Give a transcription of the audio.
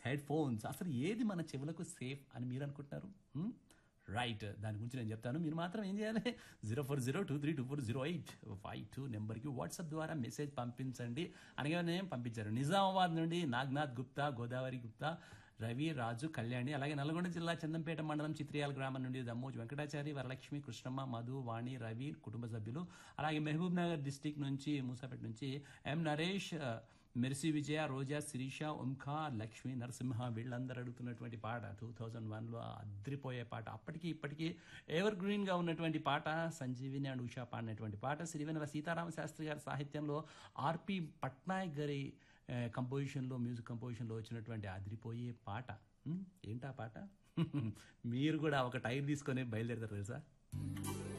Head phones అసలు ఏది మన చెవులకు సేఫ్ అని మీరు అనుకుంటున్నారు హ్మ్? రైట్ దాని గురించి నేను చెప్తాను మీరు మాత్రం ఏం చేయాలి zero four zero two three two four zero eight five two నెంబర్కి వాట్సాప్ ద్వారా మెసేజ్ పంపించండి అనగానే పంపించారు నిజామాబాద్ నుండి నాగ్నాథ్ గుప్తా గోదావరి గుప్తా రవి రాజు కళ్యాణి అలాగే నల్గొండ జిల్లా చందంపేట మండలం చిత్రియాల గ్రామం నుండి దమ్మోజు వెంకటాచారి వరలక్ష్మి కృష్ణమ్మ మధు వాణి రవి కుటుంబ సభ్యులు అలాగే మహబూబ్ నగర్ డిస్టిక్ నుంచి మూసాపేట నుంచి ఎం నరేష్ మెర్సీ విజయ రోజా శిరీష ఓంఖా లక్ష్మి నరసింహ వీళ్ళందరూ అడుగుతున్నటువంటి పాట టూ థౌజండ్ వన్లో అద్రిపోయే పాట అప్పటికి ఇప్పటికీ ఎవర్ గ్రీన్గా ఉన్నటువంటి పాట సంజీవిని అండ్ ఉషా పాడినటువంటి పాట సిరివెనల సీతారామ శాస్త్రి గారి సాహిత్యంలో ఆర్పి పట్నాయక్ గారి ఆ, కంపోజిషన్లో మ్యూజిక్ కంపోజిషన్లో వచ్చినటువంటి అదిరిపోయే పాట ఉమ్, ఏంటా పాట మీరు కూడా ఒక టైర్ తీసుకొని బయలుదేరతారు తెలుసా